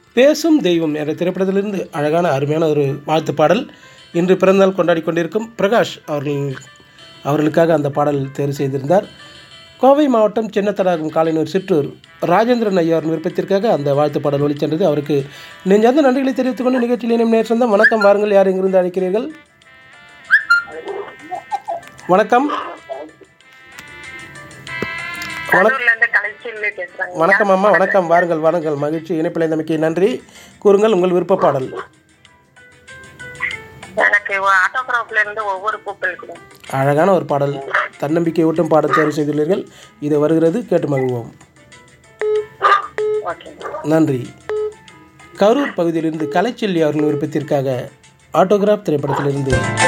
பேசும் தெய்வம் என்ற திரைப்படத்திலிருந்து அழகான அருமையான ஒரு வாழ்த்து பாடல் இன்று பிறந்தநாள் கொண்டாடி கொண்டிருக்கும் பிரகாஷ் அவர்கள் அவர்களுக்காக அந்த பாடல் தேர்வு செய்திருந்தார் கோவை மாவட்டம் சின்னத்தடாகம் காலைனூர் சிற்றூர் ராஜேந்திரன் ஐயாவின் விருப்பத்திற்காக அந்த வாழ்த்து பாடல் ஒளிச்சென்றது அவருக்கு நெஞ்சார்ந்த நன்றிகளை தெரிவித்துக் கொண்டு நிகழ்ச்சியில் இனம் நேற்று வணக்கம் வாருங்கள் யார் எங்கிருந்து அழைக்கிறீர்கள் வணக்கம் கரூர்ல இருந்து கலைச்செல்வி பேசுறாங்க வணக்கம் அம்மா வணக்கம் வாருங்கள் வாருங்கள் மகிழ்ச்சி இணைப்பில் நம்பிக்கை நன்றி கூறுங்கள் உங்கள் விருப்ப பாடல் எனக்கு ஆட்டோகிராஃப்ல இருந்து ஒவ்வொரு பூக்களுக்கும் அழகான ஒரு பாடல் தன்னம்பிக்கை ஊட்டும் பாடல் தேர்வு செய்துள்ளீர்கள் இது வருகிறது கேட்டு மகிழ்வோம் ஓகே நன்றி கரூர் பகுதியிலிருந்து கலைச்செல்வி அவர்கள் விருப்பத்திற்காக ஆட்டோகிராஃப் திரைப்படத்திலிருந்து